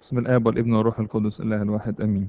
بسم الآب والابن والروح القدس الله الواحد آمين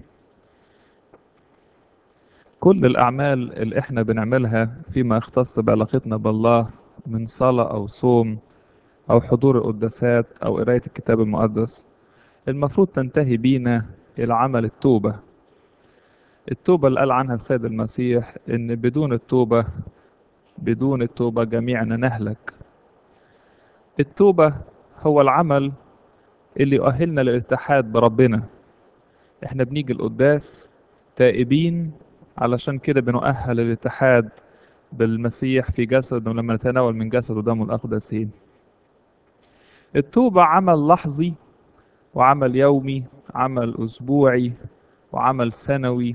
كل الأعمال اللي إحنا بنعملها فيما يختص بعلاقتنا بالله من صلاة أو صوم أو حضور القداسات أو قراية الكتاب المقدس المفروض تنتهي بينا إلى عمل التوبة التوبة اللي قال عنها السيد المسيح إن بدون التوبة بدون التوبة جميعنا نهلك التوبة هو العمل اللي يؤهلنا للاتحاد بربنا احنا بنيجي القداس تائبين علشان كده بنؤهل للاتحاد بالمسيح في جسده لما نتناول من جسده ودمه الأقدسين التوبة عمل لحظي وعمل يومي عمل أسبوعي وعمل سنوي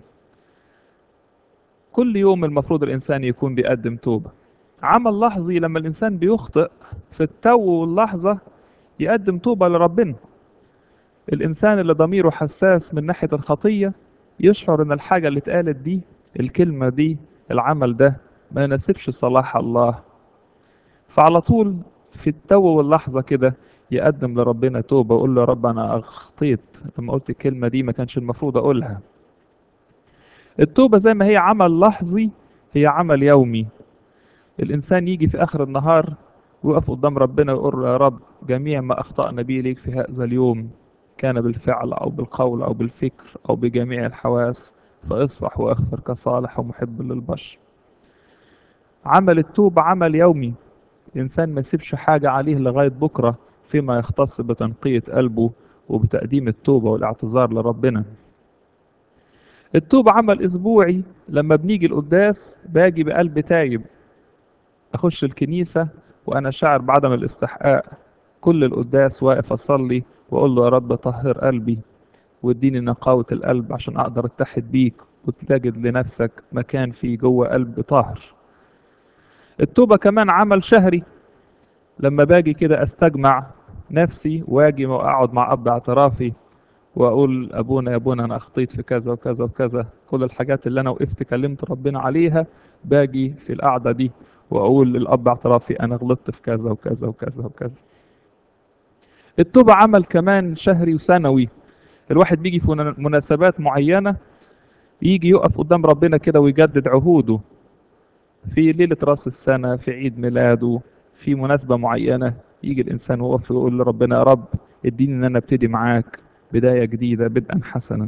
كل يوم المفروض الإنسان يكون بيقدم توبة عمل لحظي لما الإنسان بيخطئ في التو واللحظة يقدم توبة لربنا الإنسان اللي ضميره حساس من ناحية الخطية يشعر إن الحاجة اللي اتقالت دي الكلمة دي العمل ده ما يناسبش صلاح الله فعلى طول في التو واللحظة كده يقدم لربنا توبة ويقول له يا رب أنا أخطيت لما قلت الكلمة دي ما كانش المفروض أقولها التوبة زي ما هي عمل لحظي هي عمل يومي الإنسان يجي في آخر النهار ويقف قدام ربنا ويقول له يا رب جميع ما أخطأنا به ليك في هذا اليوم كان بالفعل أو بالقول أو بالفكر أو بجميع الحواس فاصفح واغفر كصالح ومحب للبشر عمل التوبة عمل يومي الإنسان ما يسيبش حاجة عليه لغاية بكرة فيما يختص بتنقية قلبه وبتقديم التوبة والاعتذار لربنا التوبة عمل أسبوعي لما بنيجي القداس باجي بقلب تايب أخش الكنيسة وأنا شاعر بعدم الاستحقاق كل القداس واقف أصلي وأقول له يا رب طهر قلبي واديني نقاوة القلب عشان أقدر أتحد بيك وتجد لنفسك مكان فيه جوه قلب طاهر التوبة كمان عمل شهري لما باجي كده أستجمع نفسي واجي وأقعد مع أب اعترافي وأقول أبونا يا أبونا أنا أخطيت في كذا وكذا وكذا كل الحاجات اللي أنا وقفت كلمت ربنا عليها باجي في القعدة دي وأقول للأب اعترافي أنا غلطت في كذا وكذا وكذا وكذا التوبة عمل كمان شهري وسنوي الواحد بيجي في مناسبات معينة يجي يقف قدام ربنا كده ويجدد عهوده في ليلة راس السنة في عيد ميلاده في مناسبة معينة يجي الإنسان ويقف ويقول لربنا يا رب اديني إن أنا ابتدي معاك بداية جديدة بدءا حسنا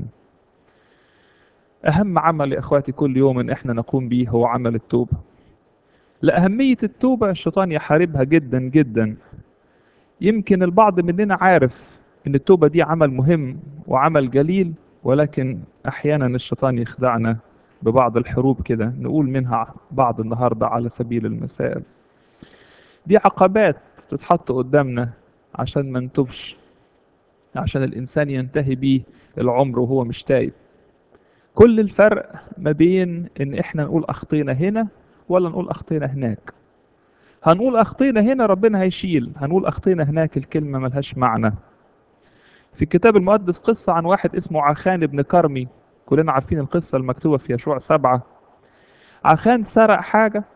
أهم عمل يا إخواتي كل يوم إن إحنا نقوم به هو عمل التوبة لأهمية التوبة الشيطان يحاربها جدا جدا يمكن البعض مننا عارف ان التوبة دي عمل مهم وعمل جليل ولكن احيانا الشيطان يخدعنا ببعض الحروب كده نقول منها بعض النهاردة على سبيل المثال دي عقبات تتحط قدامنا عشان ما نتوبش عشان الانسان ينتهي بيه العمر وهو مش تايب كل الفرق ما بين ان احنا نقول اخطينا هنا ولا نقول اخطينا هناك هنقول اخطينا هنا ربنا هيشيل هنقول اخطينا هناك الكلمة ملهاش معنى في الكتاب المقدس قصة عن واحد اسمه عخان بن كرمي كلنا عارفين القصة المكتوبة في يشوع سبعة عخان سرق حاجة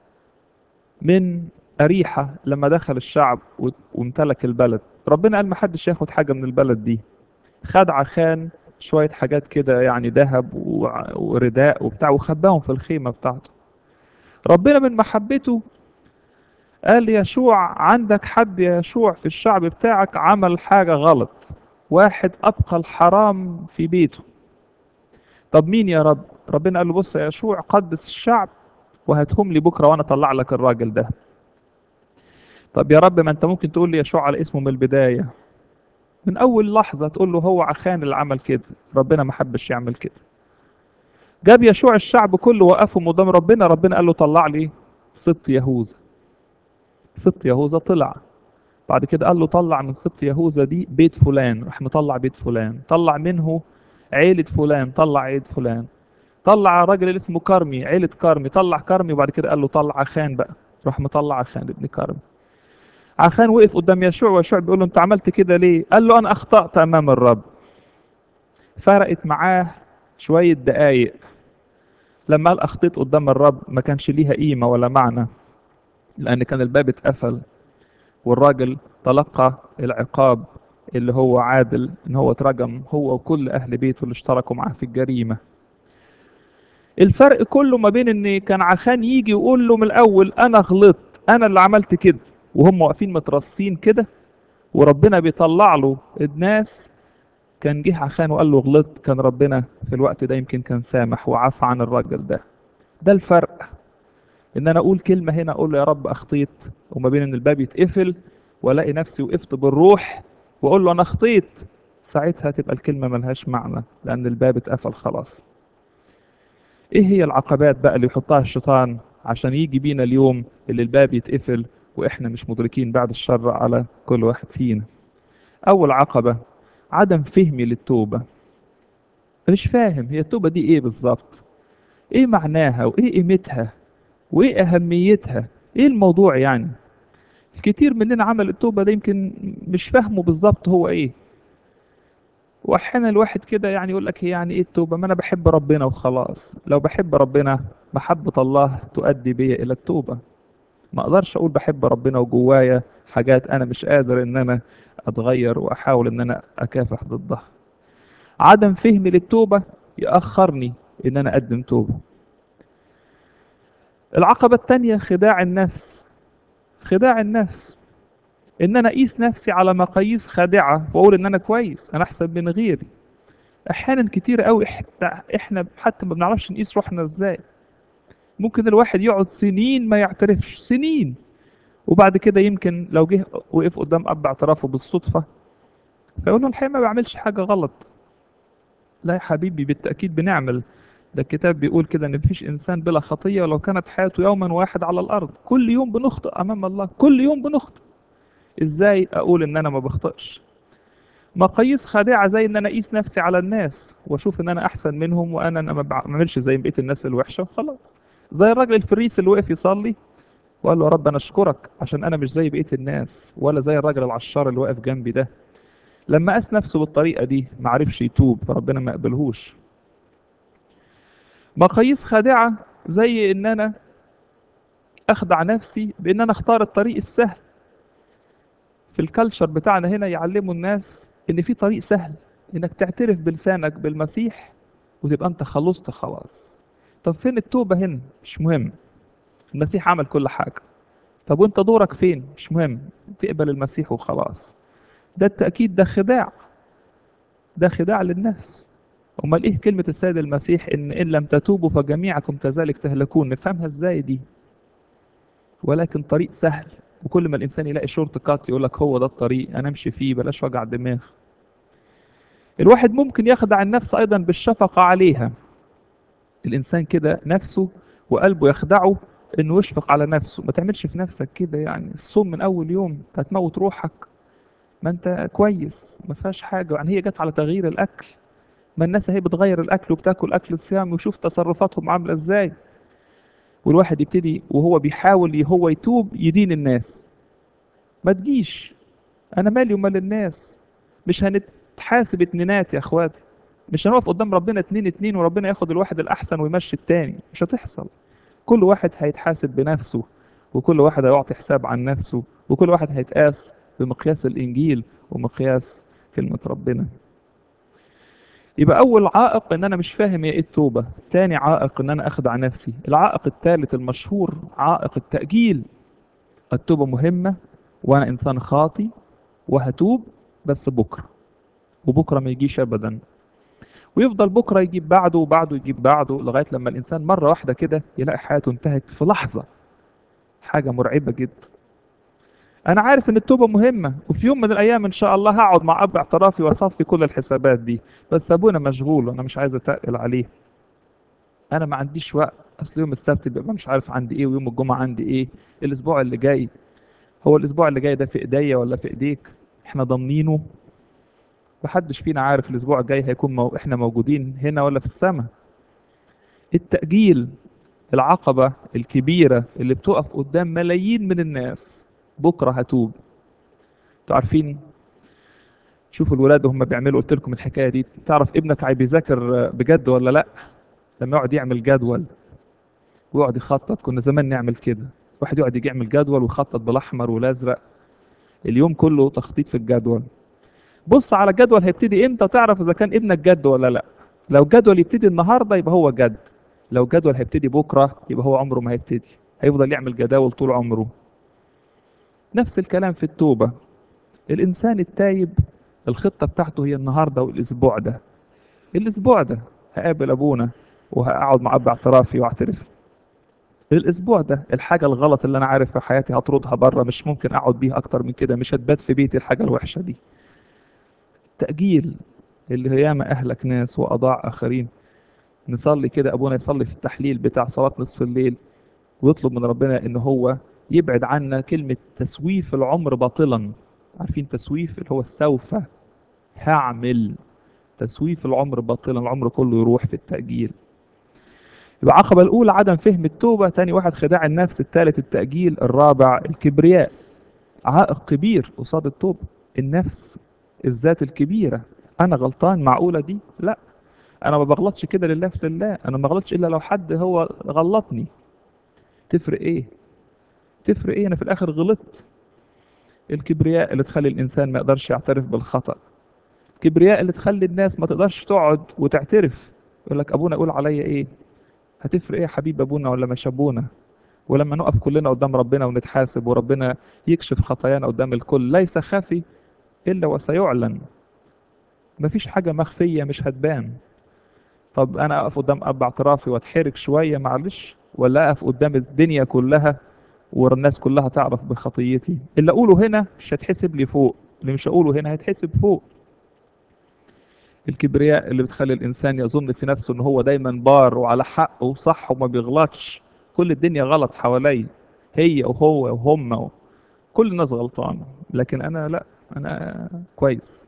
من أريحة لما دخل الشعب وامتلك البلد ربنا قال محدش ياخد حاجة من البلد دي خد عخان شوية حاجات كده يعني ذهب ورداء وبتاع وخباهم في الخيمة بتاعته ربنا من محبته قال يشوع عندك حد يا يشوع في الشعب بتاعك عمل حاجة غلط واحد أبقى الحرام في بيته طب مين يا رب ربنا قال له بص يا يشوع قدس الشعب وهاتهم لي بكرة وأنا أطلع لك الراجل ده طب يا رب ما أنت ممكن تقول لي يشوع على اسمه من البداية من أول لحظة تقول له هو عخان اللي عمل كده ربنا ما حبش يعمل كده جاب يشوع الشعب كله وقفهم قدام ربنا ربنا قال له طلع لي سبط يهوذا سبط يهوذا طلع بعد كده قال له طلع من سبط يهوذا دي بيت فلان راح مطلع بيت فلان طلع منه عيلة فلان طلع عيلة فلان طلع الراجل اللي اسمه كرمي عيلة كرمي طلع كرمي وبعد كده قال له طلع عخان بقى راح مطلع عخان ابن كرمي عخان وقف قدام يشوع ويشوع بيقول له انت عملت كده ليه قال له انا اخطأت امام الرب فرقت معاه شوية دقايق لما قال اخطيت قدام الرب ما كانش ليها قيمة ولا معنى لأن كان الباب اتقفل والراجل تلقى العقاب اللي هو عادل ان هو اترجم هو وكل اهل بيته اللي اشتركوا معاه في الجريمة الفرق كله ما بين ان كان عخان يجي يقول له من الاول انا غلطت انا اللي عملت كده وهم واقفين مترصين كده وربنا بيطلع له الناس كان جه عخان وقال له غلطت كان ربنا في الوقت ده يمكن كان سامح وعفى عن الراجل ده ده الفرق ان انا اقول كلمة هنا اقول له يا رب اخطيت وما بين ان الباب يتقفل والاقي نفسي وقفت بالروح واقول له انا اخطيت ساعتها تبقى الكلمة ملهاش معنى لان الباب اتقفل خلاص ايه هي العقبات بقى اللي يحطها الشيطان عشان يجي بينا اليوم اللي الباب يتقفل واحنا مش مدركين بعد الشر على كل واحد فينا اول عقبة عدم فهمي للتوبة مش فاهم هي التوبة دي ايه بالظبط ايه معناها وايه قيمتها وايه اهميتها ايه الموضوع يعني كتير مننا عمل التوبة ده يمكن مش فاهمه بالظبط هو ايه واحيانا الواحد كده يعني يقول لك هي يعني ايه التوبة ما انا بحب ربنا وخلاص لو بحب ربنا محبة الله تؤدي بي الى التوبة ما اقدرش اقول بحب ربنا وجوايا حاجات انا مش قادر ان انا اتغير واحاول ان انا اكافح ضدها عدم فهمي للتوبة يأخرني ان انا اقدم توبة العقبة التانية خداع النفس خداع النفس ان انا اقيس نفسي على مقاييس خادعة واقول ان انا كويس انا احسن من غيري احيانا كتير قوي احنا حتى ما بنعرفش نقيس روحنا ازاي ممكن الواحد يقعد سنين ما يعترفش سنين وبعد كده يمكن لو جه وقف قدام اب اعترافه بالصدفة فيقول له الحقيقة ما بعملش حاجة غلط لا يا حبيبي بالتأكيد بنعمل ده الكتاب بيقول كده ان مفيش انسان بلا خطيه ولو كانت حياته يوما واحد على الارض كل يوم بنخطئ امام الله كل يوم بنخطئ ازاي اقول ان انا ما بخطئش مقاييس خادعه زي ان انا اقيس نفسي على الناس واشوف ان انا احسن منهم وانا أنا ما بعملش زي بقيه الناس الوحشه وخلاص زي الراجل الفريس اللي وقف يصلي وقال له يا رب انا اشكرك عشان انا مش زي بقيه الناس ولا زي الراجل العشار اللي واقف جنبي ده لما قاس نفسه بالطريقه دي ما عرفش يتوب فربنا ما قبلهوش مقاييس خادعة زي ان انا اخدع نفسي بان انا اختار الطريق السهل في الكالتشر بتاعنا هنا يعلموا الناس ان في طريق سهل انك تعترف بلسانك بالمسيح وتبقى انت خلصت خلاص طب فين التوبة هنا مش مهم المسيح عمل كل حاجة طب وانت دورك فين مش مهم تقبل المسيح وخلاص ده التأكيد ده خداع ده خداع للنفس امال ايه كلمة السيد المسيح ان ان لم تتوبوا فجميعكم كذلك تهلكون نفهمها ازاي دي ولكن طريق سهل وكل ما الانسان يلاقي شورت كات يقول لك هو ده الطريق انا امشي فيه بلاش وجع دماغ الواحد ممكن يخدع النفس ايضا بالشفقة عليها الانسان كده نفسه وقلبه يخدعه انه يشفق على نفسه ما تعملش في نفسك كده يعني الصوم من اول يوم هتموت روحك ما انت كويس ما فيهاش حاجة يعني هي جت على تغيير الاكل ما الناس اهي بتغير الاكل وبتاكل اكل الصيام ويشوف تصرفاتهم عامله ازاي والواحد يبتدي وهو بيحاول هو يتوب يدين الناس ما تجيش انا مالي ومال الناس مش هنتحاسب اتنينات يا اخواتي مش هنقف قدام ربنا اتنين اتنين وربنا ياخد الواحد الاحسن ويمشي التاني مش هتحصل كل واحد هيتحاسب بنفسه وكل واحد هيعطي حساب عن نفسه وكل واحد هيتقاس بمقياس الانجيل ومقياس كلمه ربنا يبقى اول عائق ان انا مش فاهم ايه التوبه تاني عائق ان انا اخدع نفسي العائق الثالث المشهور عائق التاجيل التوبه مهمه وانا انسان خاطي وهتوب بس بكره وبكره ما يجيش ابدا ويفضل بكره يجيب بعده وبعده يجيب بعده لغايه لما الانسان مره واحده كده يلاقي حياته انتهت في لحظه حاجه مرعبه جدا انا عارف ان التوبه مهمه وفي يوم من الايام ان شاء الله هقعد مع اب اعترافي واصفي كل الحسابات دي بس ابونا مشغول وانا مش عايز اتقل عليه انا ما عنديش وقت اصل يوم السبت بيبقى مش عارف عندي ايه ويوم الجمعه عندي ايه الاسبوع اللي جاي هو الاسبوع اللي جاي ده في ايديا ولا في ايديك احنا ضامنينه محدش فينا عارف الاسبوع الجاي هيكون مو... احنا موجودين هنا ولا في السماء التأجيل العقبة الكبيرة اللي بتقف قدام ملايين من الناس بكرة هتوب انتوا عارفين شوفوا الولاد وهم بيعملوا قلت لكم الحكاية دي تعرف ابنك عايز بيذاكر بجد ولا لا لما يقعد يعمل جدول ويقعد يخطط كنا زمان نعمل كده واحد يقعد يجي يعمل جدول ويخطط بالاحمر والازرق اليوم كله تخطيط في الجدول بص على جدول هيبتدي امتى تعرف اذا كان ابنك جد ولا لا لو جدول يبتدي النهارده يبقى هو جد لو جدول هيبتدي بكره يبقى هو عمره ما هيبتدي هيفضل يعمل جداول طول عمره نفس الكلام في التوبه الانسان التايب الخطه بتاعته هي النهارده والاسبوع ده الاسبوع ده هقابل ابونا وهقعد مع اب اعترافي واعترف الاسبوع ده الحاجه الغلط اللي انا عارف في حياتي هطردها بره مش ممكن اقعد بيها اكتر من كده مش هتبات في بيتي الحاجه الوحشه دي تاجيل اللي هي ياما اهلك ناس واضاع اخرين نصلي كده ابونا يصلي في التحليل بتاع صلاه نصف الليل ويطلب من ربنا ان هو يبعد عنا كلمه تسويف العمر باطلا عارفين تسويف اللي هو سوف هعمل تسويف العمر باطلا العمر كله يروح في التأجيل يبقى العقبة الأولى عدم فهم التوبة تاني واحد خداع النفس الثالث التأجيل الرابع الكبرياء عائق كبير قصاد التوبة النفس الذات الكبيرة أنا غلطان معقولة دي لا أنا ما بغلطش كده لله في لله أنا ما بغلطش إلا لو حد هو غلطني تفرق إيه تفرق إيه أنا في الآخر غلطت الكبرياء اللي تخلي الإنسان ما يقدرش يعترف بالخطأ الكبرياء اللي تخلي الناس ما تقدرش تقعد وتعترف يقول لك ابونا يقول عليا ايه هتفرق ايه يا حبيب ابونا ولا مش ابونا ولما نقف كلنا قدام ربنا ونتحاسب وربنا يكشف خطايانا قدام الكل ليس خفي الا وسيعلن مفيش حاجة مخفية مش هتبان طب انا اقف قدام اب اعترافي واتحرك شوية معلش ولا اقف قدام الدنيا كلها والناس كلها تعرف بخطيتي اللي اقوله هنا مش هيتحسب لي فوق اللي مش هقوله هنا هيتحسب فوق الكبرياء اللي بتخلي الانسان يظن في نفسه ان هو دايما بار وعلى حق وصح وما بيغلطش كل الدنيا غلط حواليه هي وهو وهم كل الناس غلطانه لكن انا لا انا كويس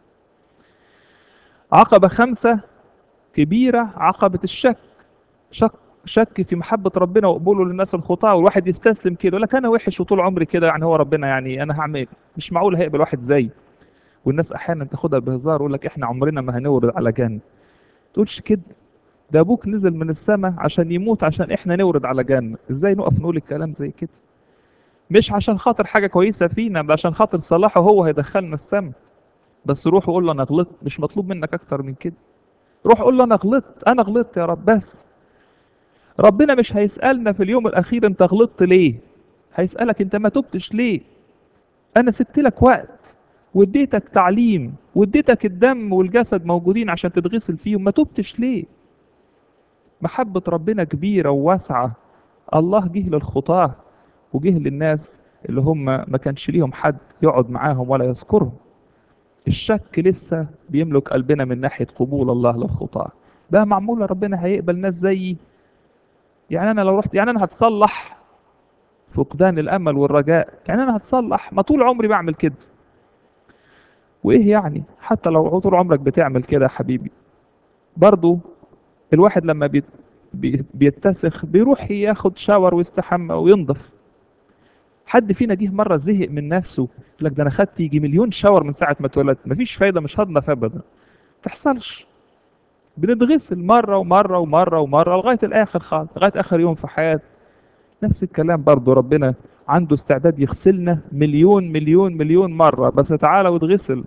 عقبه خمسه كبيره عقبه الشك شك شك في محبة ربنا وقبوله للناس الخطاة والواحد يستسلم كده يقول لك أنا وحش وطول عمري كده يعني هو ربنا يعني أنا هعمل مش معقول هيقبل واحد زيي والناس احيانا تاخدها بهزار ويقول لك احنا عمرنا ما هنورد على جنة تقولش كده ده ابوك نزل من السماء عشان يموت عشان احنا نورد على جنة ازاي نقف نقول الكلام زي كده مش عشان خاطر حاجة كويسة فينا ده عشان خاطر صلاحه هو هيدخلنا السماء بس روح وقول له انا غلطت مش مطلوب منك اكتر من كده روح قول له انا غلطت انا غلطت يا رب بس ربنا مش هيسألنا في اليوم الاخير انت غلطت ليه هيسألك انت ما تبتش ليه انا سبت لك وقت واديتك تعليم واديتك الدم والجسد موجودين عشان تتغسل فيهم ما تبتش ليه محبة ربنا كبيرة وواسعة الله جه للخطاة وجه للناس اللي هم ما كانش ليهم حد يقعد معاهم ولا يذكرهم الشك لسه بيملك قلبنا من ناحية قبول الله للخطاة بقى معمولة ربنا هيقبل ناس زيي يعني انا لو رحت يعني انا هتصلح فقدان الامل والرجاء يعني انا هتصلح ما طول عمري بعمل كده وايه يعني حتى لو طول عمرك بتعمل كده يا حبيبي برضو الواحد لما بيت بي- بيتسخ بيروح ياخد شاور ويستحمى وينضف حد فينا جه مره زهق من نفسه يقول لك ده انا خدت يجي مليون شاور من ساعه ما اتولدت مفيش فايده مش هنضف ابدا تحصلش بنتغسل مره ومره ومره ومره لغايه الاخر خالص لغايه اخر يوم في حياتنا نفس الكلام برضو ربنا عنده استعداد يغسلنا مليون مليون مليون مرة بس تعالى واتغسل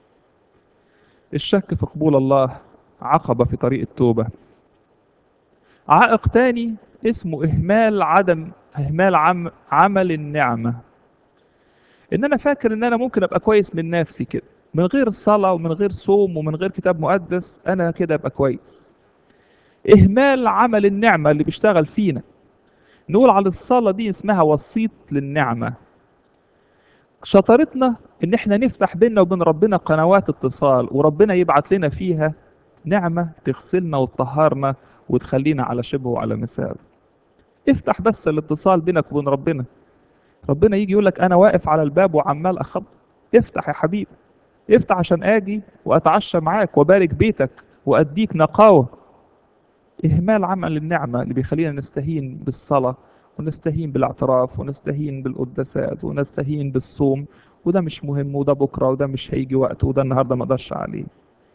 الشك في قبول الله عقبة في طريق التوبة عائق تاني اسمه إهمال عدم إهمال عم عمل النعمة إن أنا فاكر إن أنا ممكن أبقى كويس من نفسي كده من غير الصلاة ومن غير صوم ومن غير كتاب مقدس أنا كده أبقى كويس إهمال عمل النعمة اللي بيشتغل فينا نقول على الصلاة دي اسمها وسيط للنعمة شطارتنا ان احنا نفتح بيننا وبين ربنا قنوات اتصال وربنا يبعت لنا فيها نعمة تغسلنا وتطهرنا وتخلينا على شبه وعلى مثال افتح بس الاتصال بينك وبين ربنا ربنا يجي يقول لك انا واقف على الباب وعمال اخبط افتح يا حبيبي افتح عشان اجي واتعشى معاك وبارك بيتك واديك نقاوه إهمال عمل النعمة اللي بيخلينا نستهين بالصلاة ونستهين بالاعتراف ونستهين بالقداسات ونستهين بالصوم وده مش مهم وده بكرة وده مش هيجي وقت وده النهاردة ما اقدرش عليه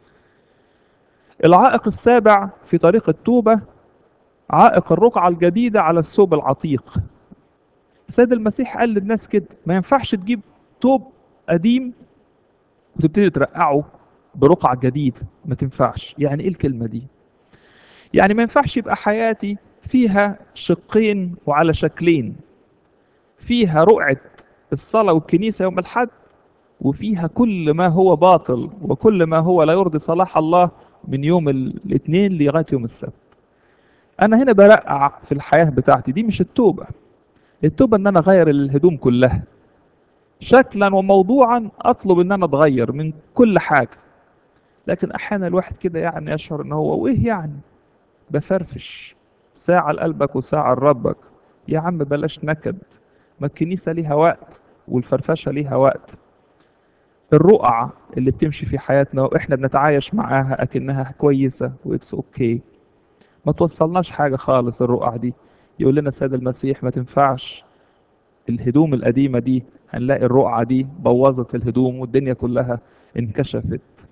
العائق السابع في طريق التوبة عائق الرقعة الجديدة على الثوب العتيق السيد المسيح قال للناس كده ما ينفعش تجيب توب قديم وتبتدي ترقعه برقعة جديدة ما تنفعش يعني ايه الكلمة دي يعني ما ينفعش يبقى حياتي فيها شقين وعلى شكلين فيها رقعة الصلاة والكنيسة يوم الحد وفيها كل ما هو باطل وكل ما هو لا يرضي صلاح الله من يوم الاثنين لغاية يوم السبت انا هنا برقع في الحياة بتاعتي دي مش التوبة التوبة ان انا اغير الهدوم كلها شكلا وموضوعا اطلب ان انا اتغير من كل حاجة لكن احيانا الواحد كده يعني يشعر ان هو وايه يعني بفرفش ساعة لقلبك وساعة لربك يا عم بلاش نكد ما الكنيسة ليها وقت والفرفشة ليها وقت الرقعة اللي بتمشي في حياتنا واحنا بنتعايش معاها اكنها كويسة واتس اوكي ما توصلناش حاجة خالص الرقعة دي يقول لنا السيد المسيح ما تنفعش الهدوم القديمة دي هنلاقي الرقعة دي بوظت الهدوم والدنيا كلها انكشفت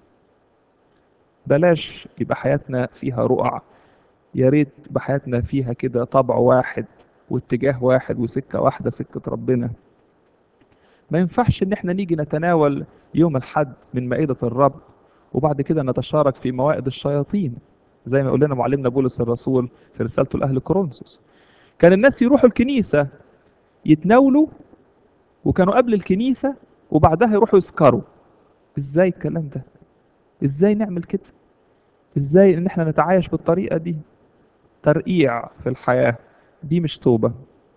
بلاش يبقى حياتنا فيها رقع يا ريت بحياتنا فيها كده طبع واحد واتجاه واحد وسكة واحدة سكة ربنا ما ينفعش ان احنا نيجي نتناول يوم الحد من مائدة الرب وبعد كده نتشارك في موائد الشياطين زي ما يقول لنا معلمنا بولس الرسول في رسالته لأهل كورنثوس كان الناس يروحوا الكنيسة يتناولوا وكانوا قبل الكنيسة وبعدها يروحوا يسكروا ازاي الكلام ده ازاي نعمل كده ازاي ان احنا نتعايش بالطريقة دي ترقيع في الحياة دي مش توبة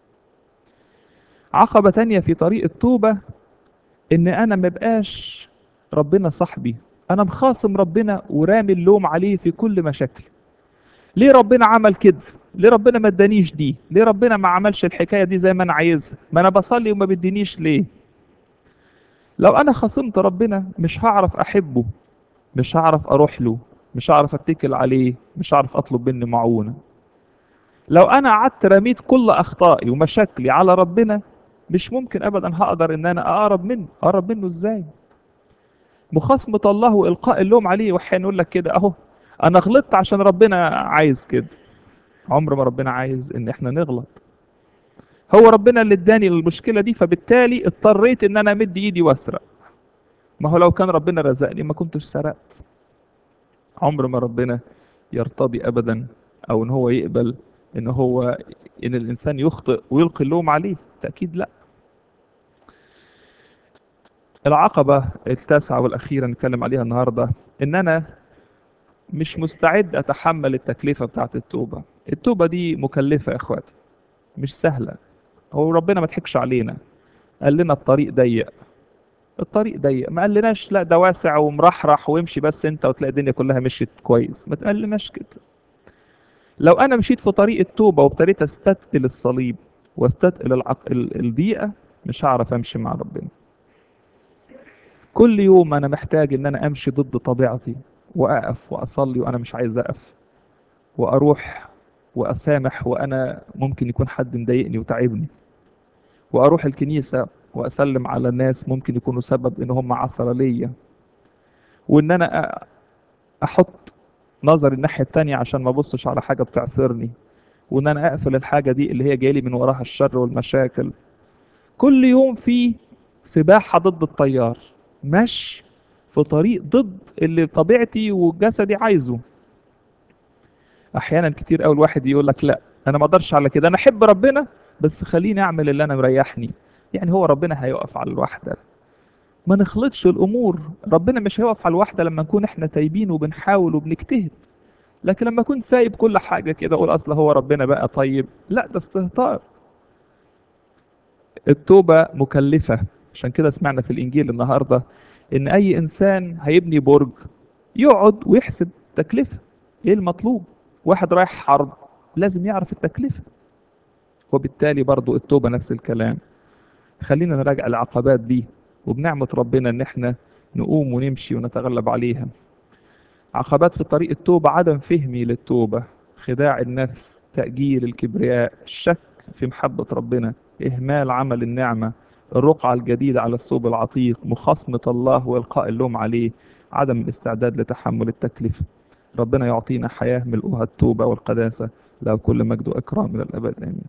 عقبة تانية في طريق التوبة ان انا مبقاش ربنا صاحبي انا مخاصم ربنا ورامي اللوم عليه في كل مشاكل ليه ربنا عمل كده ليه ربنا ما ادانيش دي ليه ربنا ما عملش الحكايه دي زي ما انا عايزها ما انا بصلي وما بيدينيش ليه لو انا خصمت ربنا مش هعرف احبه مش هعرف اروح له مش هعرف اتكل عليه مش هعرف اطلب منه معونه لو انا قعدت رميت كل اخطائي ومشاكلي على ربنا مش ممكن ابدا هقدر ان انا اقرب منه اقرب منه ازاي مخاصمة الله والقاء اللوم عليه واحيانا يقول لك كده اهو انا غلطت عشان ربنا عايز كده عمر ما ربنا عايز ان احنا نغلط هو ربنا اللي اداني المشكله دي فبالتالي اضطريت ان انا امد ايدي واسرق ما هو لو كان ربنا رزقني ما كنتش سرقت عمر ما ربنا يرتضي ابدا او ان هو يقبل ان هو ان الانسان يخطئ ويلقي اللوم عليه تاكيد لا العقبه التاسعه والاخيره نتكلم عليها النهارده ان انا مش مستعد اتحمل التكلفه بتاعت التوبه التوبه دي مكلفه يا اخواتي مش سهله هو ربنا ما ضحكش علينا قال لنا الطريق ضيق الطريق ضيق ما قالناش لا ده واسع ومرحرح وامشي بس انت وتلاقي الدنيا كلها مشيت كويس ما تقلناش كده لو انا مشيت في طريق التوبه وابتديت استثقل الصليب واستثقل العق... الضيقه مش هعرف امشي مع ربنا كل يوم انا محتاج ان انا امشي ضد طبيعتي واقف واصلي وانا مش عايز اقف واروح واسامح وانا ممكن يكون حد مضايقني وتعبني واروح الكنيسه واسلم على الناس ممكن يكونوا سبب ان هم عثره ليا وان انا احط نظري الناحيه التانية عشان ما ابصش على حاجه بتعثرني وان انا اقفل الحاجه دي اللي هي جايلي من وراها الشر والمشاكل كل يوم في سباحه ضد التيار مشي في طريق ضد اللي طبيعتي وجسدي عايزه احيانا كتير قوي الواحد يقول لك لا انا ما اقدرش على كده انا احب ربنا بس خليني اعمل اللي انا مريحني يعني هو ربنا هيقف على الواحده ما نخلطش الامور ربنا مش هيقف على الواحده لما نكون احنا تايبين وبنحاول وبنجتهد لكن لما اكون سايب كل حاجه كده اقول اصل هو ربنا بقى طيب لا ده استهتار التوبه مكلفه عشان كده سمعنا في الانجيل النهارده ان اي انسان هيبني برج يقعد ويحسب تكلفه ايه المطلوب واحد رايح حرب لازم يعرف التكلفه وبالتالي برضو التوبه نفس الكلام خلينا نراجع العقبات دي وبنعمه ربنا ان احنا نقوم ونمشي ونتغلب عليها عقبات في طريق التوبه عدم فهمي للتوبه خداع النفس تاجيل الكبرياء الشك في محبه ربنا اهمال عمل النعمه الرقعة الجديدة على الثوب العتيق مخاصمة الله وإلقاء اللوم عليه عدم الاستعداد لتحمل التكلفة ربنا يعطينا حياة ملؤها التوبة والقداسة له كل مجد وإكرام إلى الأبد آمين